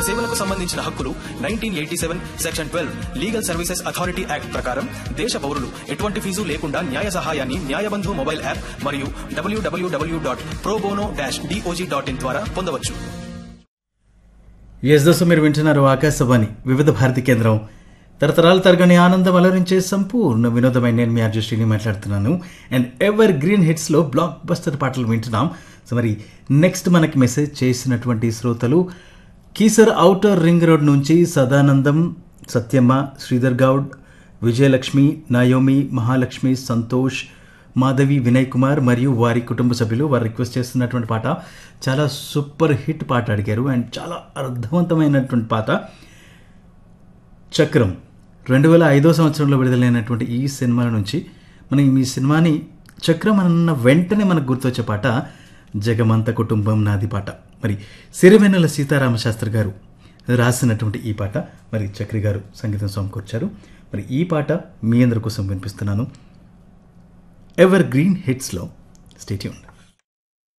సేవలకు సంబంధించిన హక్కులు nineteen eighty seven section twelve legal services authority act ప్రకారం దేశ పౌరులు ఎటువంటి ఫీజు లేకుండా న్యాయ సహాయాన్ని న్యాయబంధు మొబైల్ యాప్ మరియు W W W dot pro bono dash D O J dot in ద్వారా పొందవచ్చు ఎస్ దోస్తు మీరు వింటున్నారు ఆకాశవాణి వివిధ భారతి కేంద్రం తరతరాల తరగని ఆనందం అలరించే సంపూర్ణ వినోదమైన నేను మీ అర్జుష్టిని మాట్లాడుతున్నాను అండ్ ఎవర్ గ్రీన్ హిట్స్లో బ్లాక్ బస్టర్ పాటలు వింటున్నాం సో మరి నెక్స్ట్ మనకి మెసేజ్ చేసినటువంటి శ్రోతలు కీసర్ ఔటర్ రింగ్ రోడ్ నుంచి సదానందం సత్యమ్మ శ్రీధర్ గౌడ్ విజయలక్ష్మి నాయోమి మహాలక్ష్మి సంతోష్ మాధవి వినయ్ కుమార్ మరియు వారి కుటుంబ సభ్యులు వారు రిక్వెస్ట్ చేస్తున్నటువంటి పాట చాలా సూపర్ హిట్ పాట అడిగారు అండ్ చాలా అర్థవంతమైనటువంటి పాట చక్రం రెండు వేల ఐదో సంవత్సరంలో విడుదలైనటువంటి ఈ సినిమాల నుంచి మనం ఈ సినిమాని చక్రం అన్న వెంటనే మనకు గుర్తొచ్చే పాట జగమంత కుటుంబం నాది పాట మరి సిరివెన్నెల సీతారామశాస్త్రి గారు రాసినటువంటి ఈ పాట మరి చక్రి గారు సంగీతం సమకూర్చారు మరి ఈ పాట మీ అందరి కోసం వినిపిస్తున్నాను ఎవర్ గ్రీన్ హిట్స్లో స్టేట్యూన్